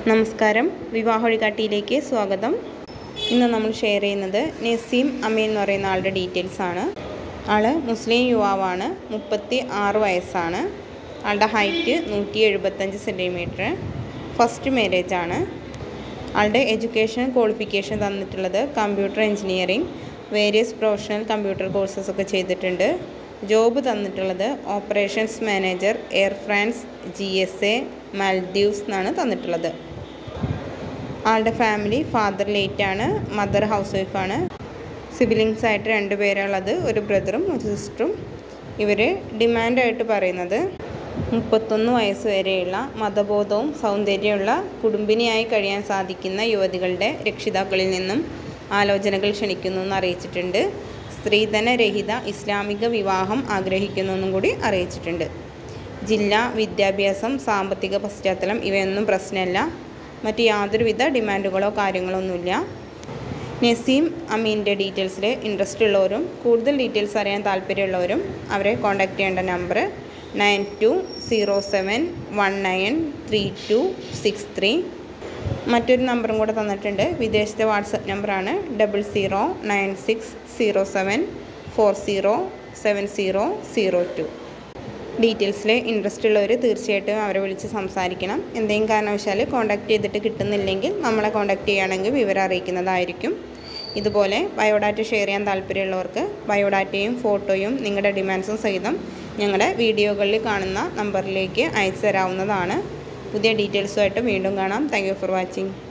നമസ്കാരം വിവാഹ വഴികാട്ടിയിലേക്ക് സ്വാഗതം ഇന്ന് നമ്മൾ ഷെയർ ചെയ്യുന്നത് നസീം അമീൻ എന്ന് പറയുന്ന ആളുടെ ഡീറ്റെയിൽസ് ആണ് ആള് മുസ്ലിം യുവാവാണ് മുപ്പത്തി ആറ് വയസ്സാണ് ആളുടെ ഹൈറ്റ് നൂറ്റി എഴുപത്തഞ്ച് സെൻറ്റിമീറ്റർ ഫസ്റ്റ് മാരേജ് ആണ് ആളുടെ എഡ്യൂക്കേഷൻ ക്വാളിഫിക്കേഷൻ തന്നിട്ടുള്ളത് computer engineering various professional computer courses ഒക്കെ ചെയ്തിട്ടുണ്ട് ജോബ് തന്നിട്ടുള്ളത് operations manager Air France G S A Maldives എന്നാണ് തന്നിട്ടുള്ളത് ആളുടെ ഫാമിലി ഫാദർ ലേറ്റ് ആണ് മദർ ഹൗസ് വൈഫാണ് സിബിലിങ്സ് ആയിട്ട് രണ്ട് പേരുള്ളത് ഒരു ബ്രദറും ഒരു സിസ്റ്ററും ഇവർ ഡിമാൻഡായിട്ട് പറയുന്നത് മുപ്പത്തൊന്ന് വയസ്സ് വരെയുള്ള മതബോധവും സൗന്ദര്യമുള്ള കുടുംബിനിയായി കഴിയാൻ സാധിക്കുന്ന യുവതികളുടെ രക്ഷിതാക്കളിൽ നിന്നും ആലോചനകൾ ക്ഷണിക്കുന്നു എന്ന് അറിയിച്ചിട്ടുണ്ട് സ്ത്രീധനരഹിത ഇസ്ലാമിക വിവാഹം ആഗ്രഹിക്കുന്നു എന്നും കൂടി അറിയിച്ചിട്ടുണ്ട് ജില്ല വിദ്യാഭ്യാസം സാമ്പത്തിക പശ്ചാത്തലം ഇവയൊന്നും പ്രശ്നമല്ല മറ്റ് യാതൊരുവിധ ഡിമാൻഡുകളോ കാര്യങ്ങളോ ഒന്നുമില്ല നസീം അമീൻ്റെ ഡീറ്റെയിൽസിൽ ഇൻട്രസ്റ്റ് ഉള്ളവരും കൂടുതൽ ഡീറ്റെയിൽസ് അറിയാൻ താല്പര്യമുള്ളവരും അവരെ കോൺടാക്റ്റ് ചെയ്യേണ്ട number nine two zero seven one nine three two six three മറ്റൊരു നമ്പറും കൂടെ തന്നിട്ടുണ്ട് വിദേശത്തെ വാട്സപ്പ് നമ്പറാണ് double zero nine six zero seven four zero seven zero zero two ഡീറ്റെയിൽസിൽ ഇൻട്രസ്റ്റ് ഉള്ളവർ തീർച്ചയായിട്ടും അവരെ വിളിച്ച് സംസാരിക്കണം എന്തെങ്കിലും കാരണവശാൽ കോൺടാക്റ്റ് ചെയ്തിട്ട് കിട്ടുന്നില്ലെങ്കിൽ നമ്മളെ കോൺടാക്റ്റ് ചെയ്യുകയാണെങ്കിൽ വിവരം അറിയിക്കുന്നതായിരിക്കും ഇതുപോലെ ബയോഡാറ്റ ഷെയർ ചെയ്യാൻ താല്പര്യമുള്ളവർക്ക് ബയോഡാറ്റയും ഫോട്ടോയും നിങ്ങളുടെ ഡിമാൻഡ്സും സഹിതം ഞങ്ങളുടെ വീഡിയോകളിൽ കാണുന്ന നമ്പറിലേക്ക് അയച്ചു തരാവുന്നതാണ് പുതിയ ഡീറ്റെയിൽസുമായിട്ട് വീണ്ടും കാണാം താങ്ക് ഫോർ വാച്ചിങ്